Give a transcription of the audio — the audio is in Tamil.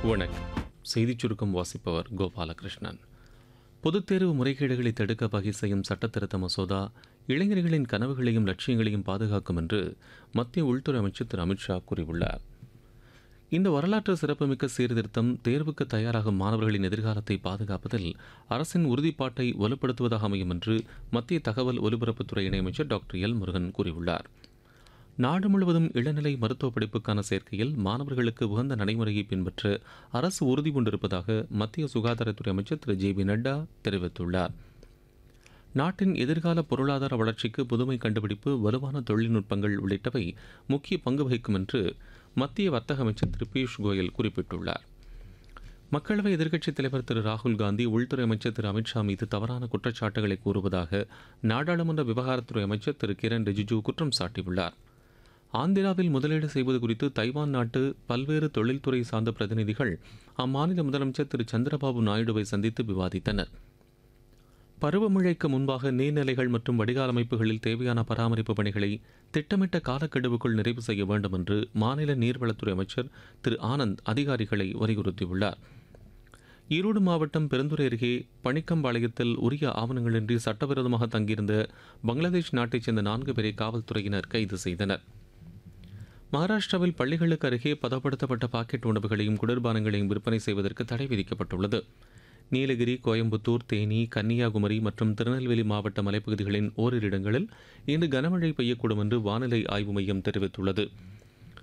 வணக்கம் செய்திச் சுருக்கம் வாசிப்பவர் கோபாலகிருஷ்ணன் பொதுத் தேர்வு முறைகேடுகளை தடுக்க வகை செய்யும் சட்டத்திருத்த மசோதா இளைஞர்களின் கனவுகளையும் லட்சியங்களையும் பாதுகாக்கும் என்று மத்திய உள்துறை அமைச்சர் திரு அமித்ஷா கூறியுள்ளார் இந்த வரலாற்று சிறப்புமிக்க சீர்திருத்தம் தேர்வுக்கு தயாராகும் மாணவர்களின் எதிர்காலத்தை பாதுகாப்பதில் அரசின் உறுதிப்பாட்டை வலுப்படுத்துவதாக அமையும் என்று மத்திய தகவல் ஒலிபரப்புத்துறை இணையமைச்சர் டாக்டர் எல் முருகன் கூறியுள்ளார் நாடு முழுவதும் இளநிலை மருத்துவ படிப்புக்கான சேர்க்கையில் மாணவர்களுக்கு உகந்த நடைமுறையை பின்பற்ற அரசு உறுதி கொண்டிருப்பதாக மத்திய சுகாதாரத்துறை அமைச்சர் திரு ஜே பி நட்டா தெரிவித்துள்ளார் நாட்டின் எதிர்கால பொருளாதார வளர்ச்சிக்கு புதுமை கண்டுபிடிப்பு வலுவான தொழில்நுட்பங்கள் உள்ளிட்டவை முக்கிய பங்கு வகிக்கும் என்று மத்திய வர்த்தக அமைச்சர் திரு பியூஷ் கோயல் குறிப்பிட்டுள்ளார் மக்களவை எதிர்க்கட்சித் தலைவர் திரு ராகுல் காந்தி உள்துறை அமைச்சர் திரு அமித்ஷா மீது தவறான குற்றச்சாட்டுகளை கூறுவதாக நாடாளுமன்ற விவகாரத்துறை அமைச்சர் திரு கிரண் ரிஜிஜூ குற்றம் சாட்டியுள்ளார் ஆந்திராவில் முதலீடு செய்வது குறித்து தைவான் நாட்டு பல்வேறு தொழில்துறை சார்ந்த பிரதிநிதிகள் அம்மாநில முதலமைச்சர் திரு சந்திரபாபு நாயுடுவை சந்தித்து விவாதித்தனர் பருவமழைக்கு முன்பாக நீர்நிலைகள் மற்றும் வடிகால் அமைப்புகளில் தேவையான பராமரிப்பு பணிகளை திட்டமிட்ட காலக்கெடுவுக்குள் நிறைவு செய்ய வேண்டும் என்று மாநில நீர்வளத்துறை அமைச்சர் திரு ஆனந்த் அதிகாரிகளை வலியுறுத்தியுள்ளார் ஈரோடு மாவட்டம் பெருந்துறை அருகே பணிக்கம்பாளையத்தில் உரிய ஆவணங்களின்றி சட்டவிரோதமாக தங்கியிருந்த பங்களாதேஷ் நாட்டைச் சேர்ந்த நான்கு பேரை காவல்துறையினர் கைது செய்தனர் மகாராஷ்டிராவில் பள்ளிகளுக்கு அருகே பதப்படுத்தப்பட்ட பாக்கெட் உணவுகளையும் குளிர்பானங்களையும் விற்பனை செய்வதற்கு தடை விதிக்கப்பட்டுள்ளது நீலகிரி கோயம்புத்தூர் தேனி கன்னியாகுமரி மற்றும் திருநெல்வேலி மாவட்ட மலைப்பகுதிகளின் ஓரிரு இடங்களில் இன்று கனமழை பெய்யக்கூடும் என்று வானிலை ஆய்வு மையம் தெரிவித்துள்ளது